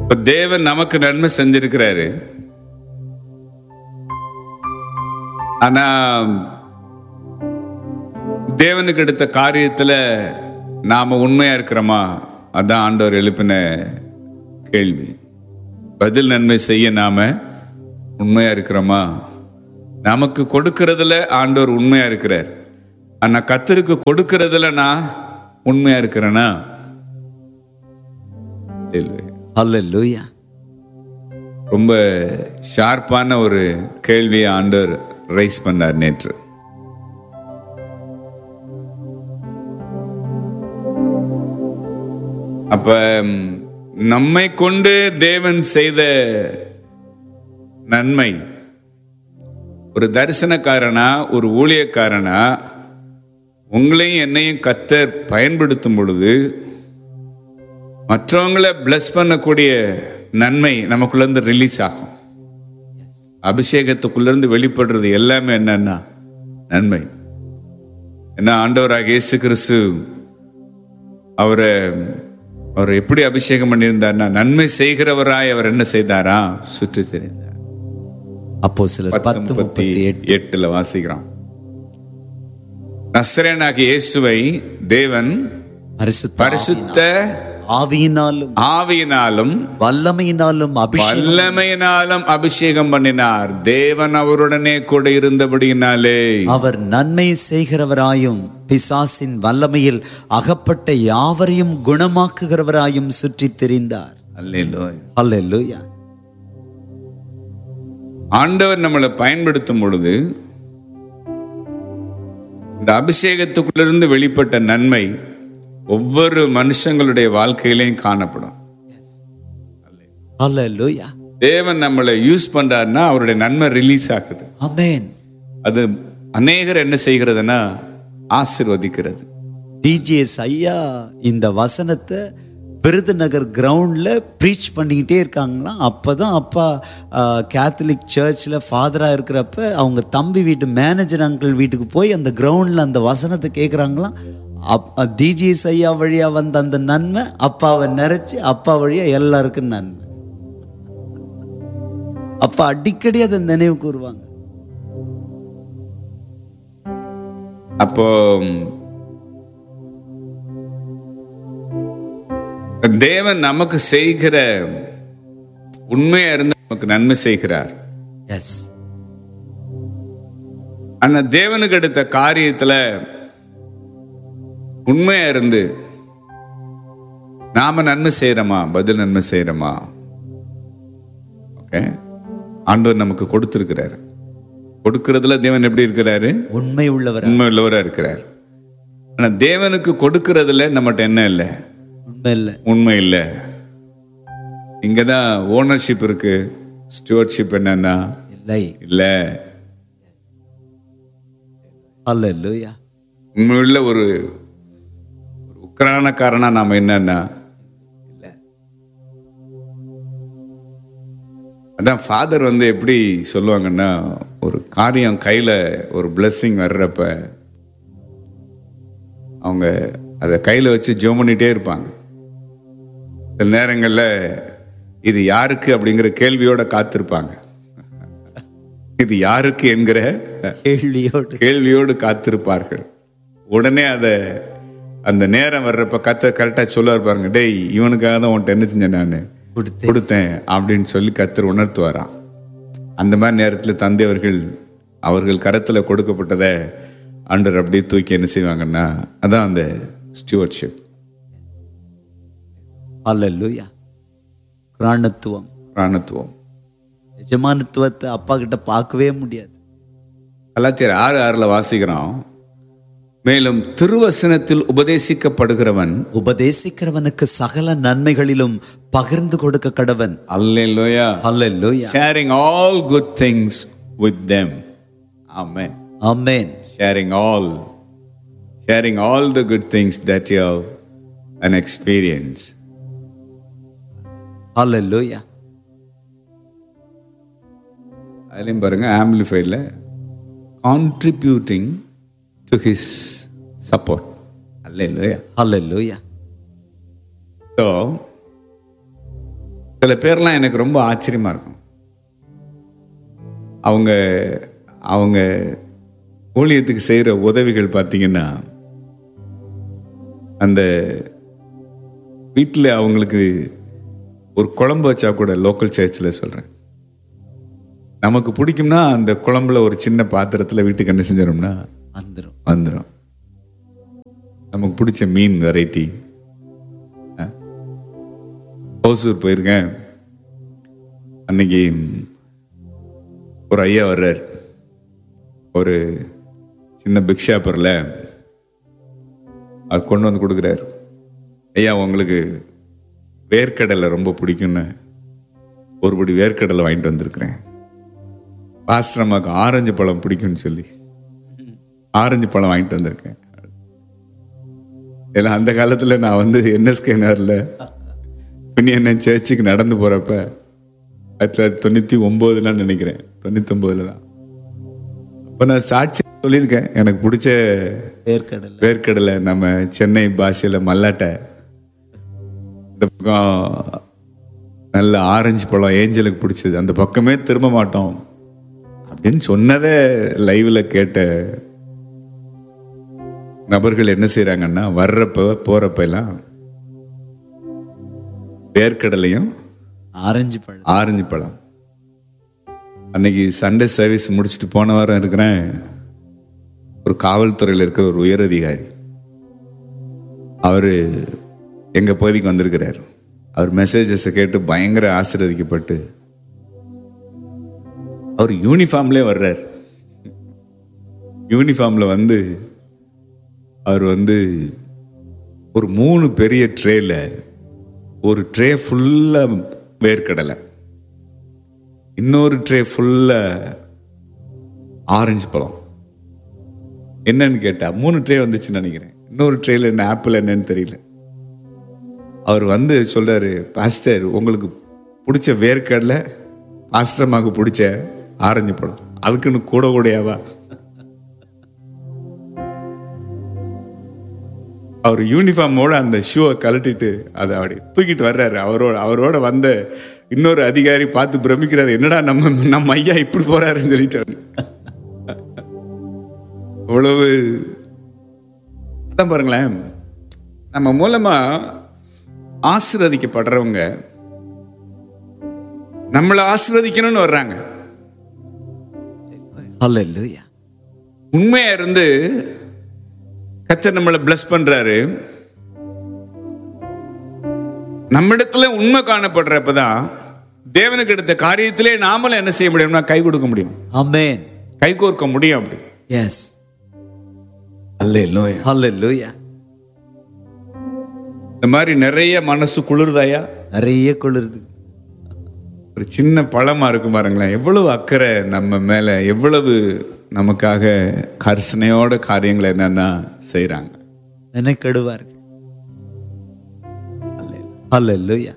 இப்ப தேவன் நமக்கு நன்மை செஞ்சிருக்கிறாரு ஆனா தேவனுக்கு எடுத்த காரியத்துல நாம உண்மையா இருக்கிறோமா அதான் ஆண்டவர் எழுப்பின கேள்வி பதில் நன்மை செய்ய நாம உண்மையா இருக்கிறோமா நமக்கு கொடுக்கறதுல ஆண்டவர் உண்மையா இருக்கிறார் ஆனா கத்தருக்கு கொடுக்கறதுல நான் உண்மையா இருக்கிறேனா இல்லை ஹalleluya ரொம்ப ஷார்ப்பான ஒரு கேள்வியை ஆண்டவர் ரைஸ் பண்ணார் நேற்று அப்ப ம், நம்மை கொண்டு தேவன் செய்த நன்மை ஒரு தரிசனக்காரனா ஒரு ஊழியக்காரனா உங்களையும் என்னையும் கத்தர் பயன்படுத்தும் பொழுது மற்றவங்களை பிளஸ் பண்ணக்கூடிய நன்மை நமக்குள்ள இருந்து ரிலீஸ் ஆகும் அபிஷேகத்துக்குள்ள இருந்து வெளிப்படுறது எல்லாமே என்னன்னா நன்மை என்ன ஆண்டவராக இயேசு கிறிஸ்து அவரை அவர் எப்படி அபிஷேகம் பண்ணியிருந்தார்னா நன்மை செய்கிறவராய் அவர் என்ன செய்தாரா சுற்றி தெரிந்தார் அப்போ சிலர் பத்து பத்து முப்பத்தி முப்பத்தி எட்டு எட்டுல வாசிக்கிறோம் நஸ்ரேனாகிய இயேசுவை தேவன் பரிசுத்த பரிசுத்த ஆவியினாலும் ஆவியினாலும் வல்லமையினாலும் அபிஷேகம் வல்லமையினாலும் அபிஷேகம் பண்ணினார் தேவன் அவருடனே கூட இருந்தபடியினாலே அவர் நன்மை செய்கிறவராயும் பிசாசின் வல்லமையில் அகப்பட்ட யாவரையும் குணமாக்குகிறவராயும் சுற்றித் திரிந்தார் அல்லேலூயா. ஹalleluya ஆண்டவர் நம்மளை பயன்படுத்தும் பொழுது இந்த அபிஷேகத்துக்குள்ளிருந்து வெளிப்பட்ட நன்மை ஒவ்வொரு மனுஷங்களுடைய வாழ்க்கையிலையும் காணப்படும் ஹalleluya தேவன் நம்மளை யூஸ் பண்றாருன்னா அவருடைய நன்மை ரிலீஸ் ஆகுது ஆமென் அது அநேகர் என்ன செய்கிறதுனா ஆசிர்வதிக்கிறது டிஜிஎஸ் ஐயா இந்த வசனத்தை விருதுநகர் கிரவுண்டில் ப்ரீச் பண்ணிக்கிட்டே இருக்காங்களாம் அப்போ தான் அப்பா கேத்தலிக் சர்ச்சில் ஃபாதராக இருக்கிறப்ப அவங்க தம்பி வீட்டு மேனேஜர் அங்கிள் வீட்டுக்கு போய் அந்த கிரவுண்டில் அந்த வசனத்தை கேட்குறாங்களாம் அப் டிஜிஎஸ் ஐயா வழியாக வந்த அந்த நன்மை அப்பாவை நிறைச்சி அப்பா வழியாக எல்லாருக்கும் நன்மை அப்பா அடிக்கடி அதை நினைவு கூறுவாங்க அப்போ தேவன் நமக்கு செய்கிற உண்மையா இருந்து நமக்கு நன்மை செய்கிறார் எஸ் ஆனா தேவனுக்கு எடுத்த காரியத்துல உண்மையா இருந்து நாம நன்மை செய்யறோமா பதில் நன்மை செய்யறோமா ஓகே ஆண்டவர் நமக்கு கொடுத்திருக்கிறாரு கொடுக்கறதுல தேவன் எப்படி இருக்கிறாரு உண்மை உள்ளவர் உண்மை உள்ளவரா இருக்கிறார் ஆனா தேவனுக்கு கொடுக்கறதுல நம்மகிட்ட என்ன இல்லை உண்மை இல்லை உண்மை இல்லை இங்க தான் ஓனர்ஷிப் இருக்கு ஸ்டுவர்ட்ஷிப் என்னன்னா இல்லை இல்லை ஹalleluya உண்மையுள்ள ஒரு ஒரு உக்ரானக்காரனா நாம என்னன்னா இல்லை அதான் ஃபாதர் வந்து எப்படி சொல்லுவாங்கன்னா ஒரு காரியம் கையில ஒரு blessing வர்றப்ப அவங்க அதை கையில வச்சு ஜோம் பண்ணிட்டே இருப்பாங்க சில நேரங்கள்ல இது யாருக்கு அப்படிங்கிற கேள்வியோட காத்திருப்பாங்க இது யாருக்கு என்கிற கேள்வியோடு கேள்வியோடு காத்திருப்பார்கள் உடனே அதை அந்த நேரம் வர்றப்ப கத்த கரெக்டா சொல்லுவார் பாருங்க டேய் இவனுக்காக தான் உன்ட்ட என்ன செஞ்சேன் நான் கொடுத்தேன் கொடுத்தேன் அப்படின்னு சொல்லி கத்தர் உணர்த்துவாராம் அந்த மாதிரி நேரத்தில் தந்தையவர்கள் அவர்கள் கரத்தில் கொடுக்கப்பட்டதை ஆண்டர் அப்படியே தூக்கி என்ன செய்வாங்கன்னா அதான் அந்த ஸ்டியூவர்ட்ஷிப் அல்லேலூயா பிராணத்துவம் பிராணத்துவம் எஜமானத்துவத்தை அப்பா கிட்ட பார்க்கவே முடியாது கலாச்சார ஆறு ஆறுல வாசிக்கிறோம் மேலும் திருவசனத்தில் உபதேசிக்கப்படுகிறவன் உபதேசிக்கிறவனுக்கு சகல நன்மைகளிலும் பகிர்ந்து கொடுக்க கடவன் அல்லேலூயா அல்லேலூயா sharing all good things with them. Amen. Amen Sharing all, sharing all the good things that you have an experience. அல்லேலூயா அதுலேயும் பாருங்க ஆம்பிளிஃபைடில் கான்ட்ரிபியூட்டிங் டு ஹிஸ் சப்போர்ட் அல்ல இல்லையா அல்லேலூயா ஸோ சில பேர்லாம் எனக்கு ரொம்ப ஆச்சரியமா இருக்கும் அவங்க அவங்க ஊழியத்துக்கு செய்கிற உதவிகள் பார்த்தீங்கன்னா அந்த வீட்டில் அவங்களுக்கு ஒரு குழம்பு வச்சா கூட லோக்கல் சர்ச்சில் சொல்கிறேன் நமக்கு பிடிக்கும்னா அந்த குழம்புல ஒரு சின்ன பாத்திரத்தில் வீட்டுக்கு என்ன செஞ்சிடோம்னா வந்துடும் வந்துடும் நமக்கு பிடிச்ச மீன் வெரைட்டி ஓசூர் போயிருக்கேன் அன்னைக்கு ஒரு ஐயா வர்றார் ஒரு சின்ன பிக் ஷாப்பரில் அது கொண்டு வந்து கொடுக்குறாரு ஐயா உங்களுக்கு வேர்க்கடலை ரொம்ப பிடிக்கும்னு ஒரு படி வேர்க்கடலை வாங்கிட்டு வந்திருக்கிறேன் பாஸ்டர் அம்மாவுக்கு ஆரஞ்சு பழம் பிடிக்கும்னு சொல்லி ஆரஞ்சு பழம் வாங்கிட்டு வந்திருக்கேன் ஏன்னா அந்த காலத்தில் நான் வந்து என்எஸ்கே நகரில் என்ன சர்ச்சுக்கு நடந்து போகிறப்ப ஆயிரத்தி தொள்ளாயிரத்தி தொண்ணூற்றி ஒம்போதுலாம் நினைக்கிறேன் தொண்ணூத்தொம்போதுல தான் அப்போ நான் சாட்சி சொல்லியிருக்கேன் எனக்கு பிடிச்ச வேர்க்கடலை வேர்க்கடலை நம்ம சென்னை பாஷையில் மல்லாட்டை இந்த பக்கம் நல்ல ஆரஞ்சு பழம் ஏஞ்சலுக்கு பிடிச்சது அந்த பக்கமே திரும்ப மாட்டோம் அப்படின்னு சொன்னதை லைவ்ல கேட்ட நபர்கள் என்ன செய்றாங்கன்னா வர்றப்ப போறப்ப எல்லாம் வேர்க்கடலையும் ஆரஞ்சு பழம் ஆரஞ்சு பழம் அன்னைக்கு சண்டே சர்வீஸ் முடிச்சுட்டு போன வாரம் இருக்கிறேன் ஒரு காவல்துறையில் இருக்கிற ஒரு உயர் அதிகாரி அவர் எங்கள் பகுதிக்கு வந்திருக்கிறார் அவர் மெசேஜஸை கேட்டு பயங்கர ஆசீர்வதிக்கப்பட்டு அவர் யூனிஃபார்ம்லேயே வர்றார் யூனிஃபார்மில் வந்து அவர் வந்து ஒரு மூணு பெரிய ட்ரேல ஒரு ட்ரே ஃபுல்லாக வேர்க்கடலை இன்னொரு ட்ரே ஃபுல்லாக ஆரஞ்சு பழம் என்னன்னு கேட்டா மூணு ட்ரே வந்துச்சுன்னு நினைக்கிறேன் இன்னொரு ட்ரேல என்ன ஆப்பிள் என்னன்னு தெரியல அவர் வந்து சொல்றாரு பாஸ்டர் உங்களுக்கு பிடிச்ச வேர்க்கடலை பாஸ்டர்மாக்கு பிடிச்ச ஆரஞ்சு பழம் அதுக்குன்னு கூட கூடையாவா அவர் யூனிஃபார்மோட அந்த ஷூவை கழட்டிட்டு அதை அப்படி தூக்கிட்டு வர்றாரு அவரோட அவரோட வந்த இன்னொரு அதிகாரி பார்த்து பிரமிக்கிறாரு என்னடா நம்ம நம்ம ஐயா இப்படி போறாருன்னு சொல்லிட்டாரு அவ்வளவு அதான் பாருங்களேன் நம்ம மூலமா ஆசீர்வதிக்கப்படுறவங்க நம்மளை ஆசீர்வதிக்கணும்னு வர்றாங்க ஹalleluya உண்மையா இருந்து கத்தர் நம்மளை bless பண்றாரு நம்மிடத்துல உண்மை காணப்படுறப்பதான் தேவனுக்கு எடுத்த காரியத்திலே நாமளும் என்ன செய்ய முடியும்னா கை கொடுக்க முடியும் ஆமென் கை கோர்க்க முடியும் அப்படி எஸ் அல்ல ஹalleluya இந்த மாதிரி நிறைய மனசு குளிர்தாயா நிறைய குளிருது ஒரு சின்ன பழமா இருக்கும் பாருங்களேன் எவ்வளவு அக்கறை நம்ம மேல எவ்வளவு நமக்காக கர்சனையோட காரியங்களை என்னன்னா செய்றாங்க மெனக்கெடுவார்கள் ஹalleluya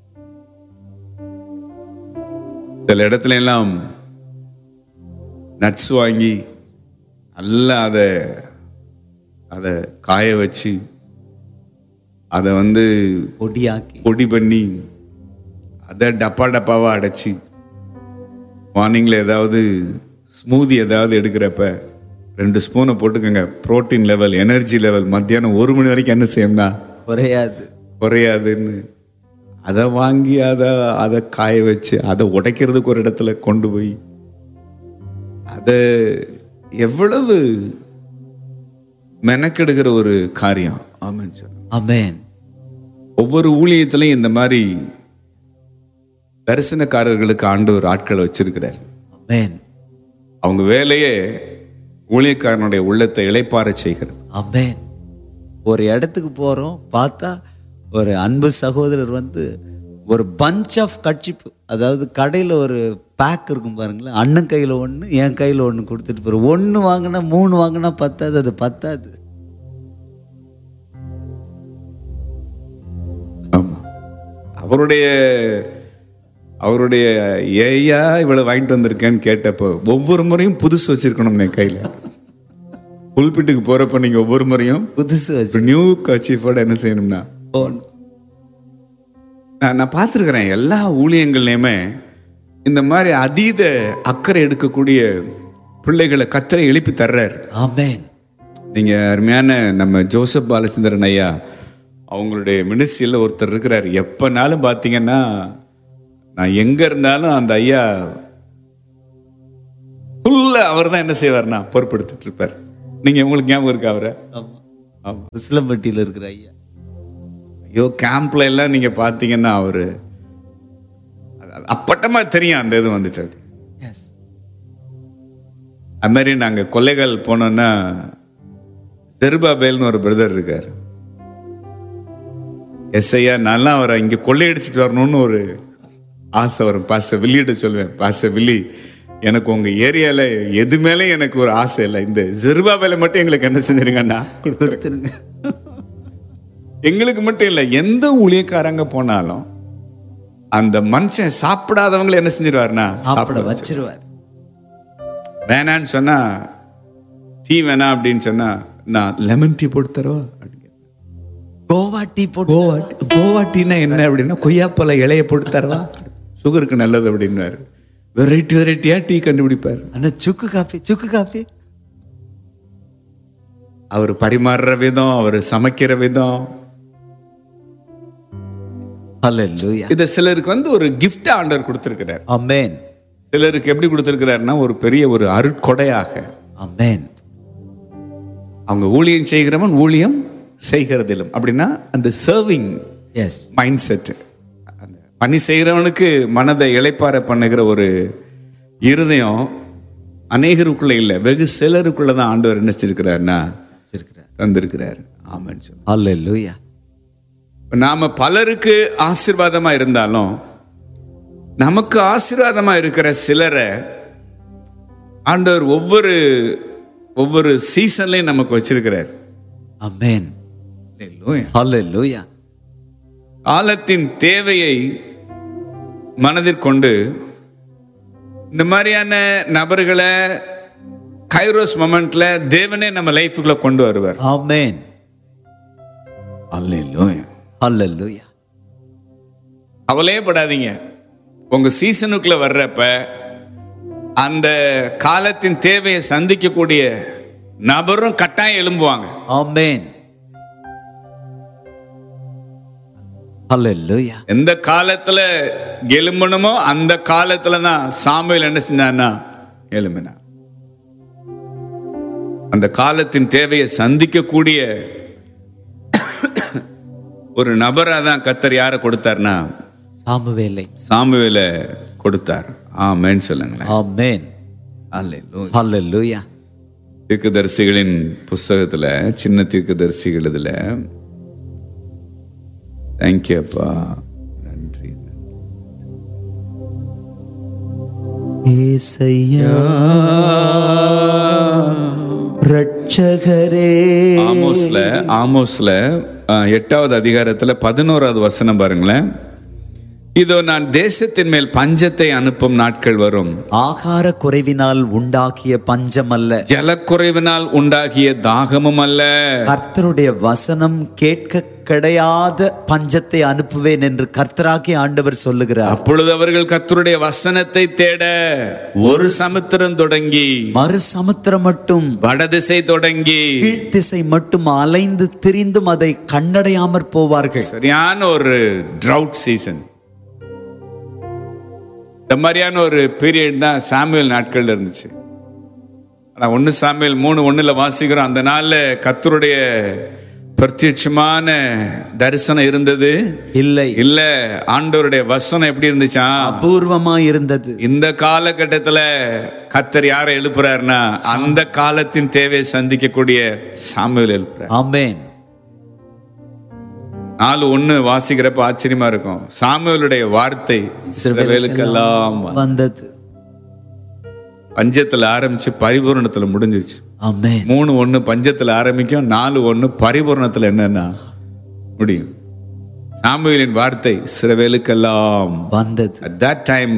சில இடத்துல எல்லாம் நட்ஸ் வாங்கி நல்லா அதை அதை காய வச்சு அதை வந்து பொடியாக்கி பொடி பண்ணி அதை டப்பா டப்பாவா அடைச்சி மார்னிங்கில் ஏதாவது ஸ்மூதி ஏதாவது எடுக்கிறப்ப ரெண்டு ஸ்பூனை போட்டுக்கோங்க புரோட்டீன் லெவல் எனர்ஜி லெவல் மத்தியானம் ஒரு மணி வரைக்கும் என்ன செய்யும்னா குறையாது குறையாதுன்னு அதை வாங்கி அதை அதை காய வச்சு அதை உடைக்கிறதுக்கு ஒரு இடத்துல கொண்டு போய் அதை எவ்வளவு மெனக்கெடுக்கிற ஒரு காரியம் ஆமாம் சார் ஆமென் ஒவ்வொரு ஊழியத்திலையும் இந்த மாதிரி தரிசனக்காரர்களுக்கு ஆண்டவர் ஆட்களை வச்சிருக்கிறார் ஆமென் அவங்க வேலையே ஊழியக்காரனுடைய உள்ளத்தை இளைப்பாறச் செய்கிறது ஆமென் ஒரு இடத்துக்கு போறோம் பார்த்தா ஒரு அன்பு சகோதரர் வந்து ஒரு பஞ்ச் ஆஃப் கட்சிப்பு அதாவது கடையில் ஒரு பேக் இருக்கும் பாருங்களேன் அண்ணன் கையில் ஒன்று என் கையில் ஒன்று கொடுத்துட்டு போகிறோம் ஒன்று வாங்கினா மூணு வாங்கினா பத்தாது அது பத்தாது ஆமா அவருடைய அவருடைய ஏயா இவ்வளவு வாங்கிட்டு வந்திருக்கேன்னு கேட்டப்போ ஒவ்வொரு முறையும் புதுசு வச்சிருக்கணும் என் கையில புல்பிட்டுக்கு போறப்ப நீங்க ஒவ்வொரு முறையும் புதுசு வச்சு நியூ கச்சீஃபோட என்ன செய்யணும்னா போகணும் நான் நான் பார்த்துருக்குறேன் எல்லா ஊழியங்கள்லையுமே இந்த மாதிரி அதீத அக்கறை எடுக்கக்கூடிய பிள்ளைகளை கத்தரை எழுப்பி தர்றாரு ஆமென் நீங்க அருமையான நம்ம ஜோசப் பாலச்சந்திரன் ஐயா அவங்களுடைய மினிஸ்ட்ரியில் ஒருத்தர் இருக்கிறார் எப்பனாலும் பார்த்தீங்கன்னா நான் எங்க இருந்தாலும் அந்த ஐயா ஃபுல்லா அவர் தான் என்ன செய்வார்னா பொறுப்படுத்திட்டு இருப்பார் நீங்க உங்களுக்கு ஞாபகம் இருக்கா அவரை ஆமா உசிலம்பட்டியில் இருக்கிற ஐயா ஐயோ கேம்ப்ல எல்லாம் நீங்க பார்த்தீங்கன்னா அவரு அது அப்பட்டமா தெரியும் அந்த இது வந்துட்டு அப்படி எஸ் அது மாதிரி நாங்க கொள்ளைகள் போனோம்னா செருபாபேல்னு ஒரு பிரதர் இருக்காரு எஸ் ஐயா நல்லா அவரை இங்க கொள்ளையடிச்சிட்டு வரணும்னு ஒரு ஆசை வரும் பாச வில்லியிட்ட சொல்லுவேன் பாச வில்லி எனக்கு உங்க ஏரியால எது மேலே எனக்கு ஒரு ஆசை இல்லை இந்த ஜெருபாபேல மட்டும் எங்களுக்கு என்ன செஞ்சிருங்கண்ணா கொடுத்துருங்க எங்களுக்கு மட்டும் இல்லை எந்த ஊழியக்காரங்க போனாலும் அந்த மனுஷன் சாப்பிடாதவங்களை என்ன செஞ்சிருவாருன்னா சாப்பிட வச்சிருவார் வேணான்னு சொன்னா டீ வேணாம் அப்படின்னு சொன்னா நான் லெமன் டீ போட்டு தரவா அப்படின்னு கேட்பேன். கோவா டீ போட்டு கோவா டீ- கோவா டீனா என்ன அப்படின்னா கொய்யாப்பழ இலைய போட்டு தரவா சுகருக்கு நல்லது அப்படின்னுவாரு வெரைட்டி வெரைட்டியா டீ கண்டுபிடிப்பார் அண்ணா சுக்கு காஃபி சுக்கு காஃபி அவர் பரிமாறுற விதம் அவர் சமைக்கிற விதம் ஹalleluya இதை சிலருக்கு வந்து ஒரு gift ஆண்டவர் கொடுத்திருக்கிறார் ஆமென் சிலருக்கு எப்படி கொடுத்திருக்கிறாருன்னா ஒரு பெரிய ஒரு அருட்கொடையாக ஆமென் அவங்க ஊழியம் செய்கிறவன் ஊழியம் செய்கிறதிலும் அப்படின்னா அந்த சர்விங் எஸ் மைண்ட் செட் அந்த பணி செய்கிறவனுக்கு மனதை இளைப்பாற பண்ணுகிற ஒரு இருதயம் அநேகருக்குள்ள இல்லை வெகு சிலருக்குள்ள தான் ஆண்டவர் என்ன செஞ்சிருக்கிறாருன்னா வச்சிருக்கிறார் தந்திருக்கிறார் ஆமான்னு சொல்லி ஹalleluya இப்ப நாம பலருக்கு ஆசீர்வாதமா இருந்தாலும் நமக்கு ஆசீர்வாதமா இருக்கிற சிலரை ஆண்டவர் ஒவ்வொரு ஒவ்வொரு சீசன்லையும் நமக்கு வச்சிருக்கிறார் ஆமென் Hallelujah. ஹalleluya காலத்தின் தேவையை மனதிற்கொண்டு இந்த மாதிரியான நபர்களை கைரோஸ் மொமெண்ட்ல தேவனே நம்ம லைஃபுக்குள்ள கொண்டு வருவார் ஆமென் ஹalleluya அவளே படாதீங்க உங்க சீசனுக்குள்ள வர்றப்ப அந்த காலத்தின் தேவையை சந்திக்கக்கூடிய நபரும் கட்டாயம் எழும்புவாங்க ஆமென் ஹalleluya எந்த காலத்துல எழும்பணுமோ அந்த காலத்துல தான் சாமுவேல் என்ன செஞ்சான்னா எழும்பினா அந்த காலத்தின் தேவையை சந்திக்கக்கூடிய ஒரு நபரா தான் கத்தர் யாரை கொடுத்தார்னா சாமுவேலை சாமுவேல கொடுத்தார் ஆமென்னு சொல்லுங்களேன் ஆமென் அல்லேலூயா. ஹalleluya தீர்க்கதரிசிகளின் புஸ்தகத்துல சின்ன தீர்க்கதரிசிகள் இதுல தேங்க்யூ அப்பா நன்றி ஏசையா ரட்சகரே ஆமோஸ்ல ஆமோஸ்ல அஹ், எட்டாவது அதிகாரத்துல பதினோராவது வசனம் பாருங்களேன் இதோ நான் தேசத்தின் மேல் பஞ்சத்தை அனுப்பும் நாட்கள் வரும் ஆகார குறைவினால் உண்டாக்கிய பஞ்சம் அல்ல ஜலக்குறைவினால் உண்டாகிய தாகமும் அல்ல கர்த்தருடைய வசனம் கேட்க கிடையாத பஞ்சத்தை அனுப்புவேன் என்று கர்த்தராகி ஆண்டவர் சொல்லுகிறார் அப்பொழுது அவர்கள் கர்த்தருடைய வசனத்தை தேட ஒரு சமுத்திரம் தொடங்கி மறு சமுத்திரம் மட்டும் வடதிசை தொடங்கி கீழ்த்திசை மட்டும் அலைந்து திரிந்தும் அதை கண்டடையாமற் போவார்கள் சரியான ஒரு ட்ரவுட் சீசன் இந்த மாதிரியான ஒரு பீரியட் தான் சாமுவேல் நாட்கள்ல இருந்துச்சு ஆனா ஒன்னு சாமுவேல் மூணு ஒண்ணுல வாசிக்கிறோம் அந்த நாள்ல கத்தருடைய பிரத்யட்சமான தரிசனம் இருந்தது இல்லை இல்ல ஆண்டவருடைய வசனம் எப்படி இருந்துச்சா அபூர்வமா இருந்தது இந்த காலகட்டத்துல கத்தர் யாரை எழுப்புறாருன்னா அந்த காலத்தின் தேவையை சந்திக்கக்கூடிய சாமுவேல் எழுப்புறார் ஆமென் நாலு ஒண்ணு வாசிக்கிறப்ப ஆச்சரியமா இருக்கும் சாமுவேலுடைய வார்த்தை இஸ்ரவேலுக்கெல்லாம் வந்தது பஞ்சத்துல ஆரம்பிச்சு பரிபூரணத்துல முடிஞ்சிருச்சு ஆமென் மூணு ஒண்ணு பஞ்சத்துல ஆரம்பிக்கும் நாலு ஒண்ணு பரிபூரணத்துல என்னன்னா முடியும் சாமுவேலின் வார்த்தை இஸ்ரவேலுக்கெல்லாம் வந்தது at that time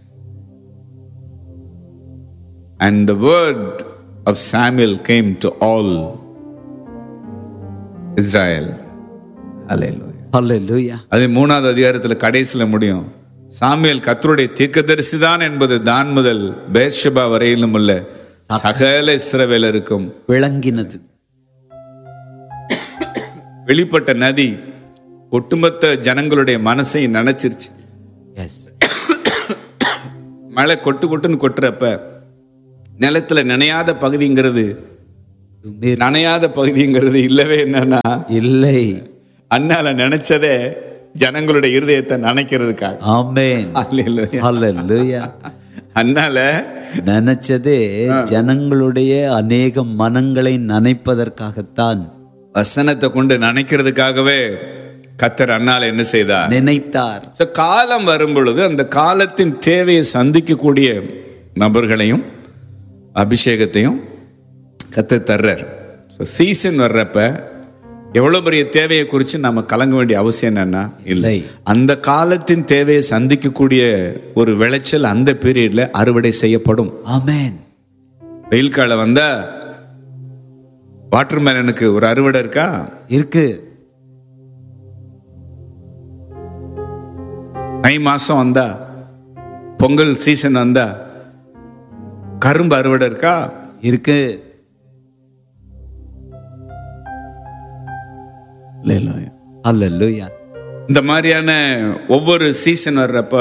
and the word of Samuel came to all Israel hallelujah ஹalleluya அது மூணாவது அதிகாரத்துல கடைசியில முடியும் சாமுவேல் கத்தருடைய தீர்க்கதரிசி தான் என்பது தான் முதல் பேர்ஷபா வரையிலும் உள்ள சகல இஸ்ரவேலருக்கும் விளங்கினது வெளிப்பட்ட நதி ஒட்டுமொத்த ஜனங்களுடைய மனசை நினைச்சிருச்சு எஸ் மழை கொட்டு கொட்டுன்னு கொட்டுறப்ப நிலத்துல நனையாத பகுதிங்கிறது நனையாத பகுதிங்கிறது இல்லவே என்னன்னா இல்லை அண்ணால நினைச்சதே ஜனங்களுடைய இருதயத்தை நனைக்கிறதுக்காக ஆமென் அல்லேலூயா. ஹalleluya அண்ணால நினைச்சதே ஜனங்களுடைய அநேக மனங்களை நனைப்பதற்காகத்தான் வசனத்தை கொண்டு நினைக்கிறதுக்காகவே கத்தர் அண்ணால என்ன செய்தார் நினைத்தார் So, காலம் வரும் பொழுது அந்த காலத்தின் தேவையை சந்திக்கக்கூடிய நபர்களையும் அபிஷேகத்தையும் கத்த தர்றார் ஸோ சீசன் வர்றப்ப எவ்வளவு பெரிய தேவையை குறித்து நம்ம கலங்க வேண்டிய அவசியம் என்னன்னா இல்லை இல்லை. அந்த காலத்தின் தேவையை சந்திக்கக்கூடிய ஒரு விளைச்சல் அந்த பீரியட்ல அறுவடை செய்யப்படும் ஆமென் வெயில் காலம் வந்தா வாட்டர்மேலனுக்கு ஒரு அறுவடை இருக்கா இருக்கு தை மாசம் வந்தா பொங்கல் சீசன் வந்தா கரும்பு அறுவடை இருக்கா இருக்கு ஹalleluya இந்த மாதிரியான ஒவ்வொரு சீசன் வர்றப்ப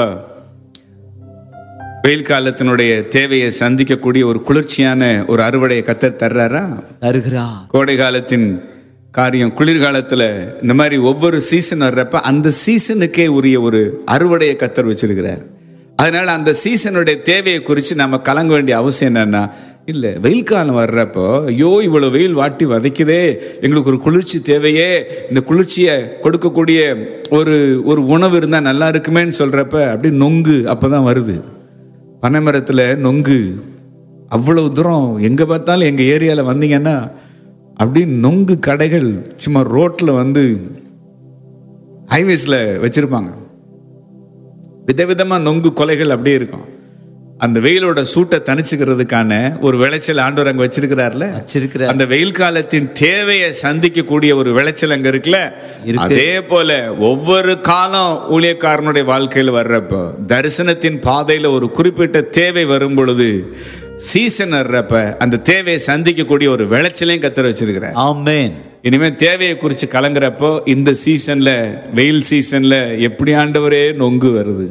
வெயில் காலத்தினுடைய தேவையை சந்திக்கக்கூடிய ஒரு குளிர்ச்சியான ஒரு அறுவடையை கத்தர் தர்றாரா தருகிறார் கோடை காலத்தின் காரியம் குளிர்காலத்துல இந்த மாதிரி ஒவ்வொரு சீசன் வர்றப்ப அந்த சீசனுக்கே உரிய ஒரு அறுவடையை கத்தர் வச்சிருக்கிறார் அதனால அந்த சீசனுடைய தேவையை குறித்து நம்ம கலங்க வேண்டிய அவசியம் என்னன்னா இல்லை வெயில் காலம் வர்றப்போ ஐயோ இவ்வளவு வெயில் வாட்டி வதைக்குதே எங்களுக்கு ஒரு குளிர்ச்சி தேவையே இந்த குளிர்ச்சியை கொடுக்கக்கூடிய ஒரு ஒரு உணவு இருந்தால் நல்லா இருக்குமேன்னு சொல்றப்ப அப்படி நொங்கு அப்பதான் வருது பனைமரத்தில் நொங்கு அவ்வளவு தூரம் எங்கே பார்த்தாலும் எங்கள் ஏரியாவில் வந்தீங்கன்னா அப்படி நொங்கு கடைகள் சும்மா ரோட்டில் வந்து ஹைவேஸில் வச்சுருப்பாங்க விதவிதமாக நொங்கு கொலைகள் அப்படியே இருக்கும் அந்த வெயிலோட சூட்டை தணிச்சுக்கிறதுக்கான ஒரு விளைச்சல் ஆண்டவர் அங்கே வச்சிருக்கிறார்ல வச்சிருக்கிற அந்த வெயில் காலத்தின் தேவையை சந்திக்கக்கூடிய ஒரு விளைச்சல் அங்க இருக்குல்ல இருக்கு. அதே போல ஒவ்வொரு காலம் ஊழியக்காரனுடைய வாழ்க்கையில் வர்றப்போ தரிசனத்தின் பாதையில ஒரு குறிப்பிட்ட தேவை வரும் பொழுது சீசன் வர்றப்ப அந்த தேவையை சந்திக்கக்கூடிய ஒரு விளைச்சலையும் கத்தர வச்சிருக்கிறார் ஆமென் இனிமே தேவையை குறித்து கலங்குறப்போ இந்த சீசன்ல வெயில் சீசன்ல எப்படி ஆண்டவரே நொங்கு வருது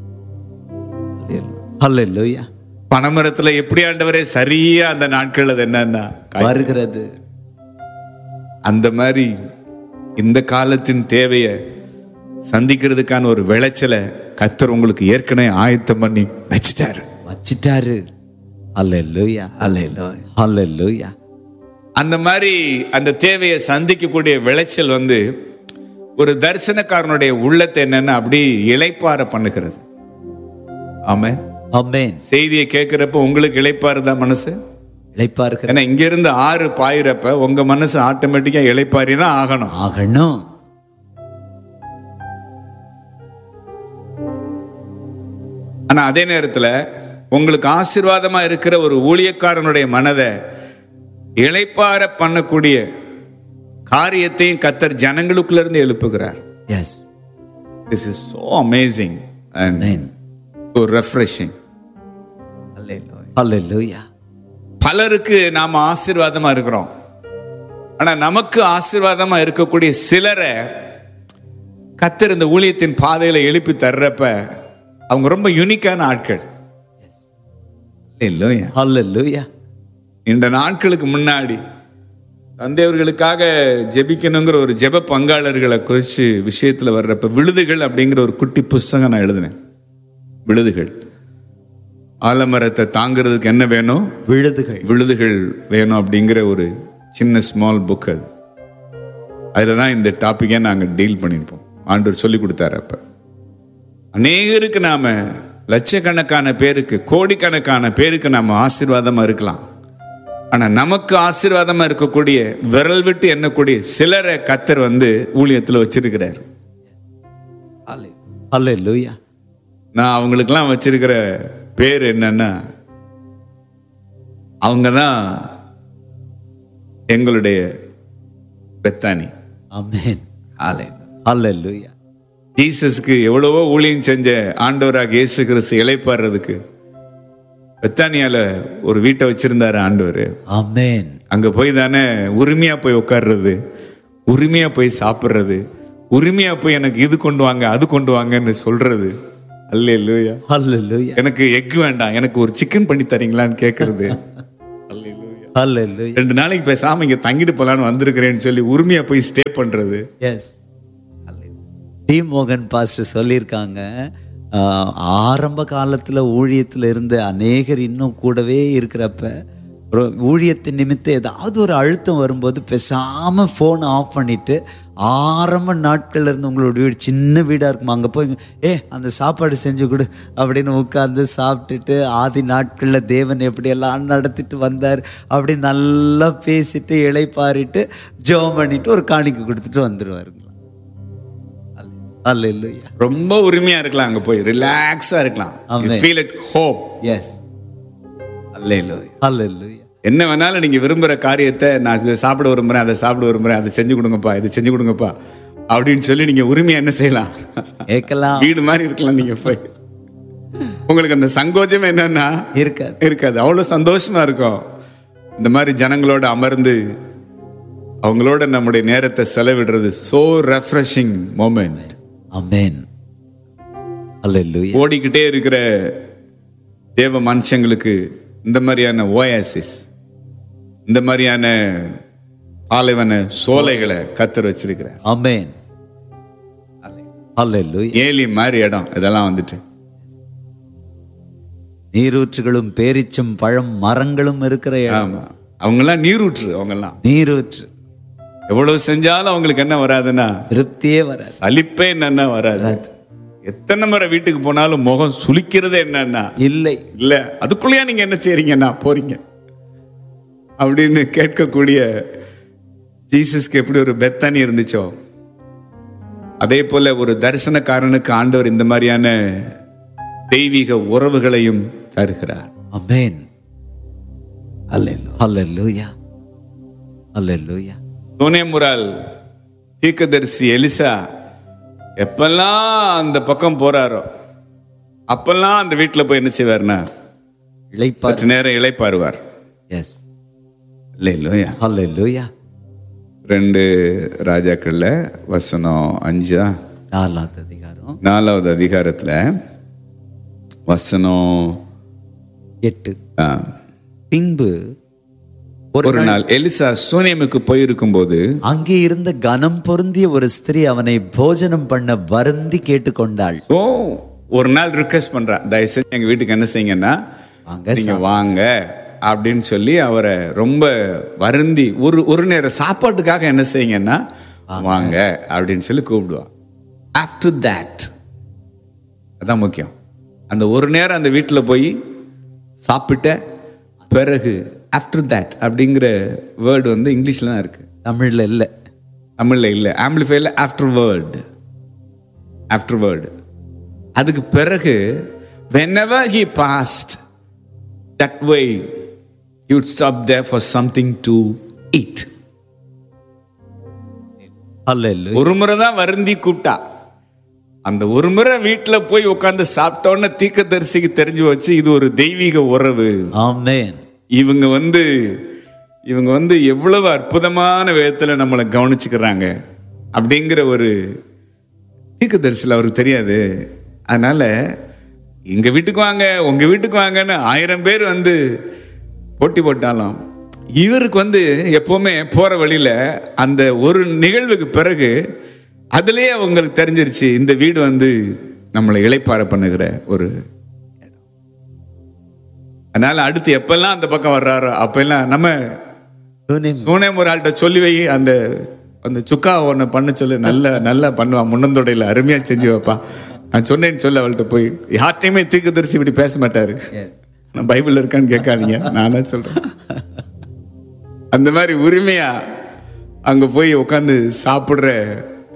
ஹalleluya பனைமரத்துல எப்படி ஆண்டவரே சரியா அந்த நாட்கள் அது என்னன்னா காய் வருகிறது அந்த மாதிரி இந்த காலத்தின் தேவையை சந்திக்கிறதுக்கான ஒரு விளைச்சலை கத்தர் உங்களுக்கு ஏற்கனவே ஆயத்தம் பண்ணி வச்சுட்டாரு வச்சிட்டாரு ஹalleluya ஹalleluya அந்த மாதிரி அந்த தேவையை சந்திக்கக்கூடிய விளைச்சல் வந்து ஒரு தரிசனக்காரனுடைய உள்ளத்தை என்னன்னா அப்படி இளைப்பாற பண்ணுகிறது ஆமா ஆமென் செய்தியை கேட்கிறப்ப உங்களுக்கு இளைப்பாறுதா மனசு இளைப்பாருகிற ஏன்னா இங்க இருந்து ஆறு பாயிரப்ப உங்க மனசு ஆட்டோமேட்டிக்கா இளைப்பாரி தான் ஆகணும் ஆகணும் ஆனா அதே நேரத்துல உங்களுக்கு ஆசீர்வாதமா இருக்கிற ஒரு ஊழியக்காரனுடைய மனதை இளைப்பார பண்ணக்கூடிய காரியத்தையும் கத்தர் ஜனங்களுக்குள்ள இருந்து எழுப்புகிறார் yes this is so amazing and amen so refreshing ஹalleluya பலருக்கு நாம ஆசீர்வாதமா இருக்கிறோம் ஆனா நமக்கு ஆசீர்வாதமா இருக்கக்கூடிய சிலரை கத்தர் இந்த ஊழியத்தின் பாதையில எழுப்பி தர்றப்ப அவங்க ரொம்ப யூனிக்கான ஆட்கள் இல்லையா ஹalleluya இந்த நாட்களுக்கு முன்னாடி தந்தையவர்களுக்காக ஜெபிக்கணுங்கிற ஒரு ஜெப பங்காளர்களை குறித்து விஷயத்தில் வர்றப்ப விழுதுகள் அப்படிங்கிற ஒரு குட்டி புஸ்தகம் நான் எழுதினேன் விழுதுகள் ஆலமரத்தை தாங்கிறதுக்கு என்ன வேணும் விழுதுகள் விழுதுகள் வேணும் அப்படிங்கிற ஒரு சின்ன ஸ்மால் புக் அது அதில் தான் இந்த டாப்பிக்கை நாங்கள் டீல் பண்ணியிருப்போம் ஆண்டவர் சொல்லி கொடுத்தாரு அப்போ அநேகருக்கு நாம லட்சக்கணக்கான பேருக்கு கோடிக்கணக்கான பேருக்கு நாம ஆசீர்வாதமா இருக்கலாம் ஆனா நமக்கு ஆசீர்வாதமா இருக்கக்கூடிய விரல் விட்டு எண்ணக்கூடிய சிலரை கத்தர் வந்து ஊழியத்துல வச்சிருக்கிறார் ஹalleluya நான் அவங்களுக்கெல்லாம் வச்சிருக்கிற பேர் என்னன்னா அவங்க தான் எங்களுடைய பெத்தானி ஆமென் ஆலை ஹalleluya ஜீசஸ்க்கு எவ்வளவோ ஊழியம் செஞ்ச ஆண்டவராக இயேசு கிறிஸ்து இளைப்பாடுறதுக்கு பெத்தானியால ஒரு வீட்டை வச்சிருந்தாரு ஆண்டவர் ஆமென் அங்க போய் தானே உரிமையா போய் உட்கார்றது உரிமையா போய் சாப்பிடுறது உரிமையா போய் எனக்கு இது கொண்டு வாங்க அது கொண்டு வாங்கன்னு சொல்றது அல்ல இல்லையா ஹalleluya எனக்கு எக் வேண்டாம் எனக்கு ஒரு சிக்கன் பண்ணி தரீங்களான்னு கேட்கறது அல்லேலூயா. ஹalleluya ரெண்டு நாளைக்கு பேசாம இங்க தங்கிட்டு போலான்னு வந்திருக்கிறேன்னு சொல்லி உரிமையா போய் ஸ்டே பண்றது எஸ் டி மோகன் பாஸ்டர் சொல்லியிருக்காங்க ஆஹ், ஆரம்ப காலத்துல ஊழியத்துல இருந்த அநேகர் இன்னும் கூடவே இருக்கிறப்ப ஒரு ஊழியத்தின் நிமித்தம் ஏதாவது ஒரு அழுத்தம் வரும்போது பேசாம ஃபோனை ஆஃப் பண்ணிட்டு ஆரம்ப நாட்கள்ல இருந்து உங்களோட வீடு சின்ன வீடா இருக்குமா அங்க போய் ஏ அந்த சாப்பாடு செஞ்சு கொடு அப்படின்னு உட்காந்து சாப்பிட்டுட்டு ஆதி நாட்கள்ல தேவன் எப்படியெல்லாம் நடத்திட்டு வந்தார் அப்படி நல்லா பேசிட்டு இளைப்பாரிட்டு ஜெபம் பண்ணிட்டு ஒரு காணிக்கை கொடுத்துட்டு வந்துருவாருங்களா அல்லேலூயா ரொம்ப உரிமையா இருக்கலாம் அங்க போய் ரிலாக்ஸா இருக்கலாம் Amen. Feel at home yes அல்லேலூயா அல்லேலூயா என்ன வேணாலும் நீங்க விரும்புற காரியத்தை நான் இதை சாப்பிட விரும்புறேன் அதை சாப்பிட விரும்புறேன் அதை செஞ்சு கொடுங்கப்பா இதை செஞ்சு கொடுங்கப்பா அப்படின்னு சொல்லி நீங்க உரிமையா என்ன செய்யலாம் கேட்கலாம் வீடு மாதிரி இருக்கலாம் நீங்க போய் உங்களுக்கு அந்த சங்கோஜம் என்னன்னா இருக்காது இருக்காது அவ்வளவு சந்தோஷமா இருக்கும் இந்த மாதிரி ஜனங்களோட அமர்ந்து அவங்களோட நம்முடைய நேரத்தை செலவிடுறது சோ ரெஃப்ரெஷிங் மோமெண்ட் அமேன் அல்லேலூயா ஓடிக்கிட்டே இருக்கிற தேவ மனுஷங்களுக்கு இந்த மாதிரியான ஓயாசிஸ் இந்த மாதிரியான பாலைவன சோலைகளை கத்தர் வச்சிருக்கிறார் அமேன் அல்லேலூயா ஏலி மாதிரி இடம் இதெல்லாம் வந்துட்டு நீரூற்றுகளும் பேரிச்சம் பழம் மரங்களும் இருக்கிற இடம் ஆமா அவங்கெல்லாம் நீரூற்று அவங்கெல்லாம் நீரூற்று எவ்வளவு செஞ்சாலும் அவங்களுக்கு என்ன வராதுன்னா திருப்தியே வராது சலிப்பே என்னன்னா வராது எத்தனை முறை வீட்டுக்கு போனாலும் முகம் சுளிக்கிறதே என்னன்னா இல்லை இல்ல அதுக்குள்ளேயா நீங்க என்ன செய்றீங்கன்னா போறீங்க அப்படின்னு கேட்கக்கூடிய ஜீசஸ்க்கு எப்படி ஒரு பெத்தானி இருந்துச்சோ அதே போல ஒரு தரிசனக்காரனுக்கு ஆண்டவர் இந்த மாதிரியான தெய்வீக உறவுகளையும் தருகிறார் அமேன் அல்லேலூயா அல்லேலூயா சோனேமுரால் தீர்க்கதரிசி எலிசா எப்பெல்லாம் அந்த பக்கம் போறாரோ அப்பெல்லாம் அந்த வீட்டுல போய் என்ன செய்வார்னா இளைப்பார் சற்று நேரம் இளைப்பாருவார் எஸ் இல்லை இல்லையா அல்லேலூயா ரெண்டு ராஜாக்கள்ல வசனம் அஞ்சா நாலாவது அதிகாரம் நாலாவது அதிகாரத்துல வசனம் எட்டு ஆ, பின்பு ஒரு ஒரு நாள் எலிசா சூனியமுக்கு போயிருக்கும் போது அங்கே இருந்த கனம் பொருந்திய ஒரு ஸ்திரீ அவனை போஜனம் பண்ண வருந்தி கேட்டுக்கொண்டாள் ஓ ஒரு நாள் ரிக்வெஸ்ட் பண்றான் தயவு செஞ்சு எங்க வீட்டுக்கு என்ன செய்யுங்கன்னா வாங்க நீங்க வாங்க அப்படின்னு சொல்லி அவரை ரொம்ப வருந்தி ஒரு ஒரு நேரம் சாப்பாட்டுக்காக என்ன செய்யுங்கன்னா வாங்க அப்படின்னு சொல்லி கூப்பிடுவான் ஆஃப்டர் தட் அதான் முக்கியம் அந்த ஒரு நேரம் அந்த வீட்டில் போய் சாப்பிட்ட பிறகு ஆஃப்டர் தட் அப்படிங்கிற வேர்டு வந்து இங்கிலீஷ்ல தான் இருக்கு தமிழ்ல இல்ல தமிழ்ல இல்லை ஆம்பிளிஃபைல ஆஃப்டர் வேர்டு ஆஃப்டர் வேர்டு அதுக்கு பிறகு whenever he passed that way he would stop there for something to eat அல்லேலூயா ஒரு முறை தான் வருந்தி கூப்பிட்டா அந்த ஒரு முறை வீட்டில் போய் உட்காந்து சாப்பிட்டோன்னு தீர்க்கதரிசிக்கு தெரிஞ்சு வச்சு இது ஒரு தெய்வீக உறவு ஆமென் இவங்க வந்து இவங்க வந்து எவ்வளவு அற்புதமான விதத்துல நம்மளை கவனிச்சுக்கிறாங்க அப்படிங்கிற ஒரு தீர்க்கதரிசியில் அவருக்கு தெரியாது அதனால எங்க வீட்டுக்கு வாங்க உங்க வீட்டுக்கு வாங்கன்னு ஆயிரம் பேர் வந்து போட்டி போட்டாலும் இவருக்கு வந்து எப்பவுமே போற வழியில அந்த ஒரு நிகழ்வுக்கு பிறகு அதுலயே அவங்களுக்கு தெரிஞ்சிருச்சு இந்த வீடு வந்து நம்மளை இளைப்பாற பண்ணுகிற ஒரு அதனால அடுத்து எப்பெல்லாம் அந்த பக்கம் வர்றாரோ அப்பெல்லாம் நம்ம சூனியம் சூனேம் ஒரு ஆள்கிட்ட சொல்லி வை அந்த அந்த சுக்கா ஒன்று பண்ண சொல்லு நல்ல நல்லா பண்ணுவான் முன்னந்தொடையில் அருமையா செஞ்சு வைப்பான் நான் சொன்னேன்னு சொல்ல அவள்கிட்ட போய் யார்ட்டையுமே தீர்க்கதரிசி இப்படி பேச மாட்டாரு எஸ் நான் பைபிள் இருக்கான்னு கேட்காதீங்க நானா சொல்றேன் அந்த மாதிரி உரிமையா அங்க போய் உட்காந்து சாப்பிடுற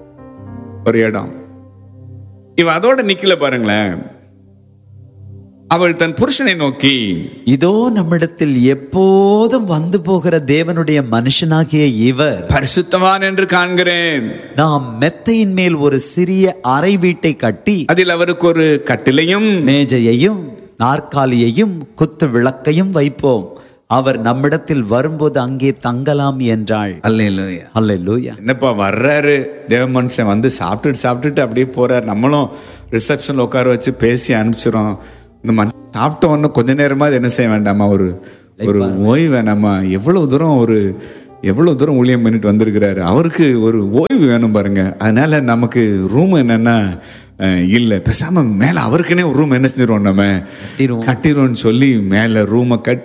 ஒரு இடம் இவ அதோட நிக்கல பாருங்களேன் அவள் தன் புருஷனை நோக்கி இதோ நம்மிடத்தில் எப்போதும் வந்து போகிற தேவனுடைய மனுஷனாகிய இவர் பரிசுத்தவான் என்று காண்கிறேன் நாம் மெத்தையின் மேல் ஒரு சிறிய அறை வீட்டை கட்டி அதில் அவருக்கு ஒரு கட்டிலையும் மேஜையையும் நாற்காலியையும் குத்து விளக்கையும் வைப்போம் அவர் நம்மிடத்தில் வரும்போது அங்கே தங்கலாம் என்றாள் அல்லேலூயா அல்லேலூயா என்னப்பா வர்றாரு தேவ மனுஷன் வந்து சாப்பிட்டுட்டு சாப்பிட்டுட்டு அப்படியே போறாரு நம்மளும் ரிசப்ஷன்ல உட்கார வச்சு பேசி அனுப்பிச்சிடும் இந்த மனுஷன் சாப்பிட்ட உடனே கொஞ்ச நேரமாவது என்ன செய்ய வேண்டாமா ஒரு ஒரு ஓய்வு வேணாமா எவ்வளவு தூரம் ஒரு எவ்வளவு தூரம் ஊழியம் பண்ணிட்டு வந்திருக்கிறாரு அவருக்கு ஒரு ஓய்வு வேணும் பாருங்க அதனால நமக்கு ரூம் என்னன்னா அஹ், இல்ல பேசாம மேல அவருக்குனே ஒரு ரூம் என்ன செஞ்சிருவோம் நம்ம கட்டிருவோம். கட்டிடுவோம்னு சொல்லி மேல ரூமை கட்டி